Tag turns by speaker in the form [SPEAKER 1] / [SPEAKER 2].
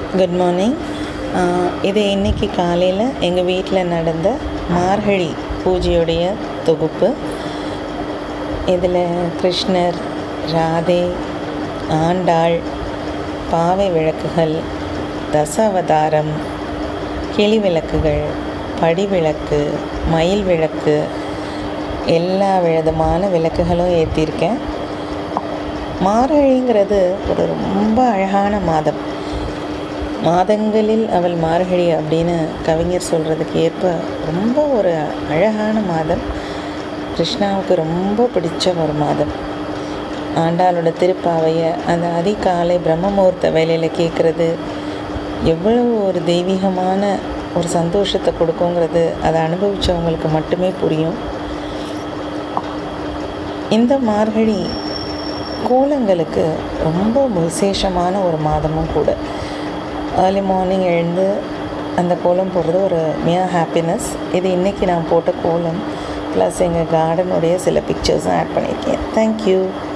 [SPEAKER 1] good morning இது இன்னைக்கு காலையில் எங்கள் வீட்டில் நடந்த மார்கழி பூஜையுடைய தொகுப்பு இதில் கிருஷ்ணர் ராதே ஆண்டாள் பாவை விளக்குகள் தசாவதாரம் கிளி விளக்குகள் படி விளக்கு மயில் விளக்கு எல்லா விதமான விளக்குகளும் ஏற்றிருக்கேன் மார்கழிங்கிறது ஒரு ரொம்ப அழகான மாதம் மாதங்களில் அவள் மார்கழி அப்படின்னு கவிஞர் சொல்கிறதுக்கு ஏற்ப ரொம்ப ஒரு அழகான மாதம் கிருஷ்ணாவுக்கு ரொம்ப பிடிச்ச ஒரு மாதம் ஆண்டாளோட திருப்பாவையை அந்த அதிகாலை பிரம்ம முகூர்த்த வேலையில் கேட்குறது எவ்வளவு ஒரு தெய்வீகமான ஒரு சந்தோஷத்தை கொடுக்குங்கிறது அதை அனுபவித்தவங்களுக்கு மட்டுமே புரியும் இந்த மார்கழி கோலங்களுக்கு ரொம்ப விசேஷமான ஒரு மாதமும் கூட ஏர்லி மார்னிங் எழுந்து அந்த கோலம் போடுறது ஒரு மியா ஹாப்பினஸ் இது இன்றைக்கி நான் போட்ட கோலம் ப்ளஸ் எங்கள் கார்டனுடைய சில பிக்சர்ஸும் ஆட் பண்ணியிருக்கேன் தேங்க்யூ